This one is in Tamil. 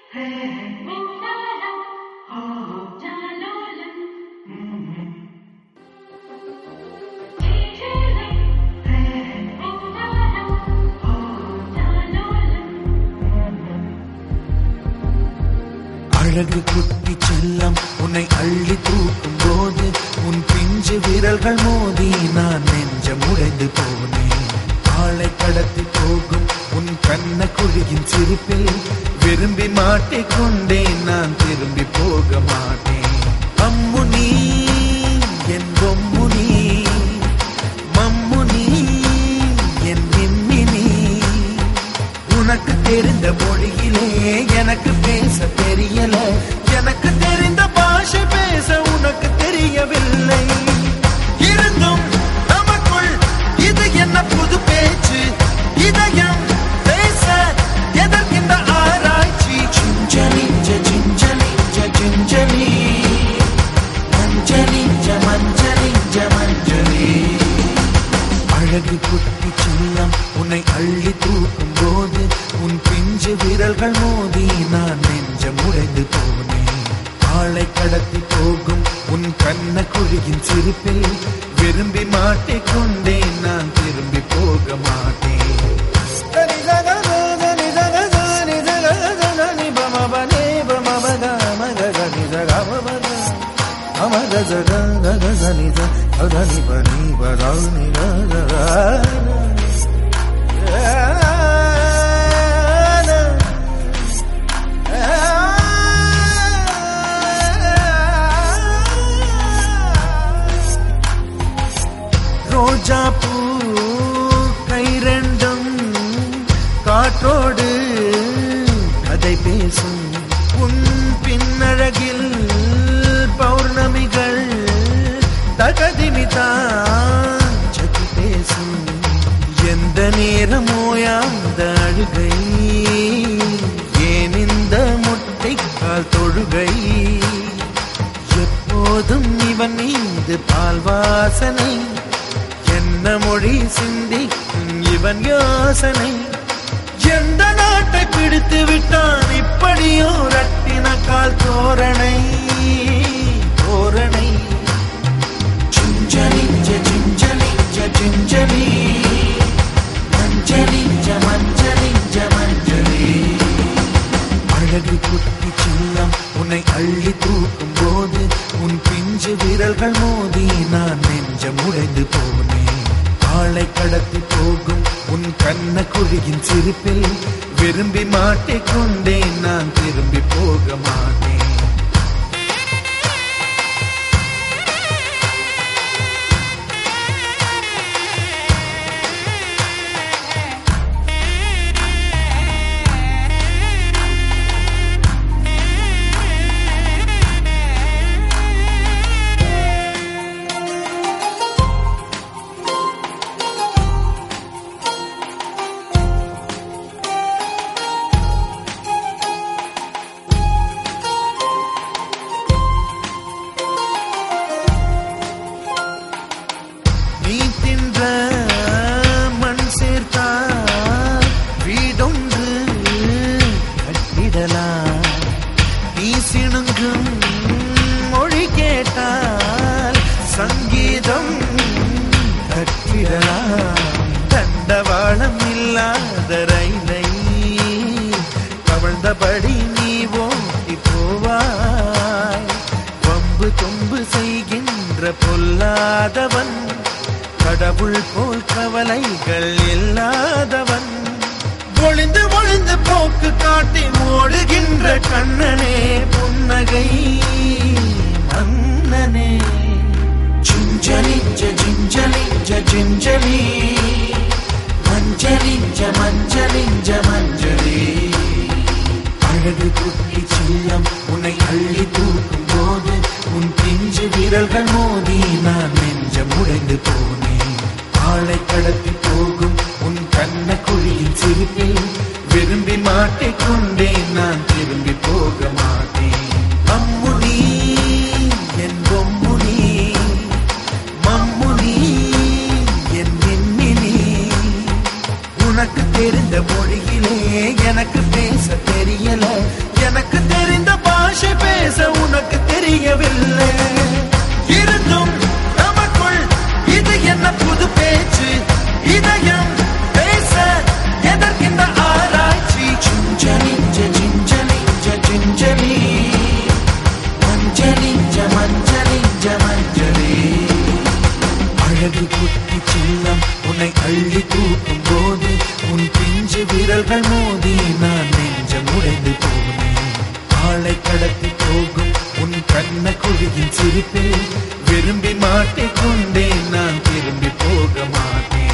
அழகு குட்டி செல்லம் உன்னை அள்ளி தூக்கும் போது உன் பிஞ்சு விரல்கள் மோதி நான் நெஞ்சம் உடைந்து போனேன் ஆளை கடத்தி போகும் உன் கண்ண குழியின் சிரிப்பில் விரும்பி மாட்டிக்கொண்டேன் நான் திரும்பி போக மாட்டேன் அம்மு நீ என் பொம்மு நீ மம்மு நீ என் மின்னி நீ உனக்கு தெரிந்த மொழியிலே எனக்கு பேச தெரியல எனக்கு தெரிந்த பாஷை பேச உனக்கு தெரியவில்லை இருந்தும் நமக்குள் இது என்ன புது பேச்சு இதயம் பேச எதற்கின்ற ஆராய்ச்சி சிஞ்சலி சிஞ்சலி சிஞ்சலி மஞ்சளி மஞ்சளி மஞ்சளி அழகு குட்டி செல்லம் உன்னை அள்ளி தூக்கும் போது உன் பிஞ்சு விரல்கள் மோதி நான் நெஞ்சம் உடைந்து போனேன் ஆளை கடத்தி போகும் உன் கண்ண குழியின் சிரிப்பில் விரும்பி மாட்டிக்கொண்டேன் நான் திரும்பி போக மாட்டேன் ரோஜா பூ கை ரெண்டும் காற்றோடு கதை பேசும் உன் பின்னழகில் பௌர்ணமிகள் தகதிமிதான் சதி பேசும் எந்த நேரமோயாந்த அழுகை ஏன் இந்த முட்டைக்கால் தொழுகை எப்போதும் இவன் மீது பால் வாசனை என்ன மொழி சிந்திக்கும் இவன் யோசனை எந்த நாட்டை பிடித்து விட்டான் இப்படியோ ரட்டின கால் தோரணை தோரணை சிஞ்சலி சிஞ்சலி சிஞ்சலி மஞ்சளி மஞ்சளி மஞ்சளி அழகு குட்டி செல்லம் உன்னை அள்ளி தூக்கும் போது உன் பிஞ்சு விரல்கள் மோதி நான் நெஞ்சம் உடைந்து போனேன் ஆளை கடத்தி போகும் உன் கண்ண குழியின் சிரிப்பில் விரும்பி மாட்டிக்கொண்டேன் நான் திரும்பி போக மாட்டேன் நீ தின்ற மண் சேர்த்தா வீடொன்று கட்டிடலாம் நீ சிணுங்கும் மொழி கேட்டால் சங்கீதம் கட்டிடலாம் தண்டவாளம் இல்லாத ரயிலை கவழ்ந்தபடி நீ ஓட்டி போவாய் வம்பு தொம்பு செய்கின்ற பொல்லாதவன் கடவுள் போல் கவலைகள் இல்லாதவன் ஒளிந்து ஒளிந்து போக்கு காட்டி ஓடுகின்ற கண்ணனே புன்னகை மன்னனே சிஞ்சலி ஜிஞ்சலி ஜிஞ்சலி மஞ்சளி மஞ்சளி மஞ்சளி அழகு குட்டி செல்லம் உன்னை அள்ளி தூக்கும் போது உன் பிஞ்சு விரல்கள் மோதி நான் நெஞ்சம் உடைந்து போனேன் ஆளை கடத்தி போகும் உன் கண்ண குழியின் சிரிப்பில் விரும்பி மாட்டிக்கொண்டேன் நான் திரும்பி போக மாட்டேன் அம்மு நீ என் பொம்மு நீ மம்மு நீ என் மின்னி நீ உனக்கு தெரிந்த மொழியிலே எனக்கு பேச தெரியல எனக்கு அழகு குட்டி செல்லம் உன்னை அள்ளி தூக்கும் போது உன் பிஞ்சு விரல்கள் மோதி நான் நெஞ்சம் உடைந்து போனேன் ஆளை கடத்தி போகும் உன் கண்ண குழியின் சிரிப்பில் விரும்பி மாட்டிக்கொண்டேன் நான் திரும்பி போக மாட்டேன்